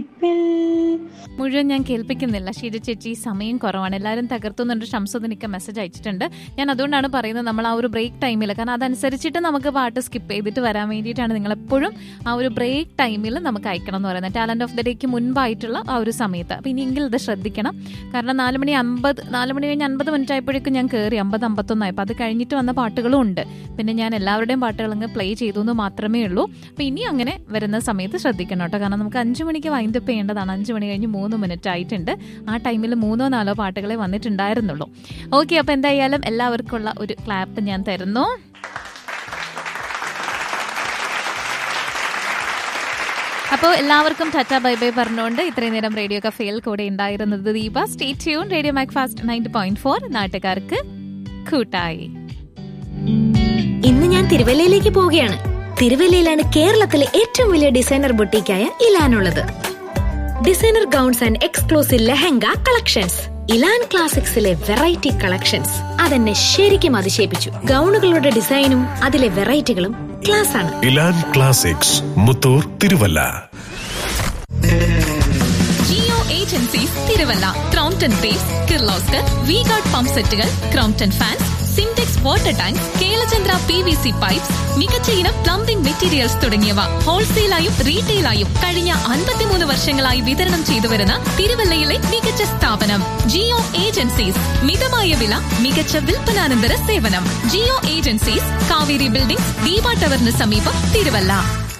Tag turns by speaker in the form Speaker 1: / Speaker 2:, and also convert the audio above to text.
Speaker 1: മുഴുവൻ ഞാൻ കേൾപ്പിക്കുന്നില്ല ഷീജ ചേച്ചി സമയം കുറവാണ് എല്ലാവരും തകർത്തുന്നുണ്ട് ഷംസുദിനിക്ക് മെസ്സേജ് അയച്ചിട്ടുണ്ട് ഞാൻ അതുകൊണ്ടാണ് പറയുന്നത് നമ്മൾ ആ ഒരു ബ്രേക്ക് ടൈമിൽ കാരണം അതനുസരിച്ചിട്ട് നമുക്ക് പാട്ട് സ്കിപ്പ് ചെയ്തിട്ട് വരാൻ വേണ്ടിയിട്ടാണ് നിങ്ങൾ എപ്പോഴും ആ ഒരു ബ്രേക്ക് ടൈമിൽ നമുക്ക് അയക്കണം എന്ന് പറയുന്നത് ടാലന്റ് ഓഫ് ദ ഡേക്ക് മുൻപായിട്ടുള്ള ആ ഒരു സമയത്ത് അപ്പം ഇനിയെങ്കിൽ ഇത് ശ്രദ്ധിക്കണം കാരണം നാല് മണി അമ്പത് നാല് മണി കഴിഞ്ഞ് അൻപത് മിനിറ്റ് ആയപ്പോഴേക്കും ഞാൻ കയറി അമ്പത് അമ്പത്തൊന്നായി അപ്പം അത് കഴിഞ്ഞിട്ട് വന്ന പാട്ടുകളും ഉണ്ട് പിന്നെ ഞാൻ എല്ലാവരുടെയും പാട്ടുകൾ അങ്ങ് പ്ലേ ചെയ്തു എന്ന് മാത്രമേ ഉള്ളൂ അപ്പം ഇനി അങ്ങനെ വരുന്ന സമയത്ത് ശ്രദ്ധിക്കണം കേട്ടോ കാരണം നമുക്ക് അഞ്ച് മണിക്ക് വൈൻഡപ്പ് ചെയ്യേണ്ടതാണ് അഞ്ച് മണി കഴിഞ്ഞ് മൂന്ന് മിനിറ്റ് ആയിട്ടുണ്ട് ആ ടൈമിൽ മൂന്നോ നാലോ പാട്ടുകളെ വന്നിട്ടുണ്ടായിരുന്നുള്ളൂ ഓക്കെ അപ്പം എന്തായാലും എല്ലാവർക്കുള്ള ഒരു ക്ലാപ്പ് ഞാൻ തരുന്നു അപ്പോൾ എല്ലാവർക്കും ടാറ്റ ബൈ ബൈ പറഞ്ഞുകൊണ്ട് ഇത്രയും നേരം റേഡിയോ കഫേയിൽ കൂടെ ഉണ്ടായിരുന്നത് Deepa stay tune radio mac fast ninety point four നാട്ടുകാർക്ക് കൂട്ടായി
Speaker 2: ഇന്ന് ഞാൻ തിരുവല്ലയിലേക്ക് പോവുകയാണ് തിരുവല്ലയിലാണ് കേരളത്തിലെ ഏറ്റവും വലിയ ഡിസൈനർ ബൊട്ടീക്കായ ഇലാനുള്ളത് designer gowns and exclusive lehenga collections Elan ക്ലാസിക്സിലെ വെറൈറ്റി കളക്ഷൻസ് അതെന്നെ ശരിക്കും അതിശയിപ്പിച്ചു ഗൗണുകളുടെ ഡിസൈനും അതിലെ വെറൈറ്റികളും ക്ലാസ് ആണ്
Speaker 3: Elan classics Muthoor Thiruvalla
Speaker 4: Jio agencies Thiruvalla Crompton base Kirloskar V guard pump സെറ്റുകൾ Crompton fans Simtex water tank Kelachandra P V C pipes മികച്ച ഇനം പ്ലംബിംഗ് മെറ്റീരിയൽസ് തുടങ്ങിയവ ഹോൾസെയിലായും റീറ്റെയിലായും കഴിഞ്ഞ അൻപത്തിമൂന്ന് വർഷങ്ങളായി വിതരണം ചെയ്തു വരുന്ന തിരുവല്ലയിലെ മികച്ച സ്ഥാപനം ജിയോ ഏജൻസീസ് മിതമായ വില മികച്ച വിൽപ്പനാനന്തര സേവനം ജിയോ ഏജൻസീസ് കാവേരി ബിൽഡിംഗ് ദീപ ടവറിന് സമീപം തിരുവല്ല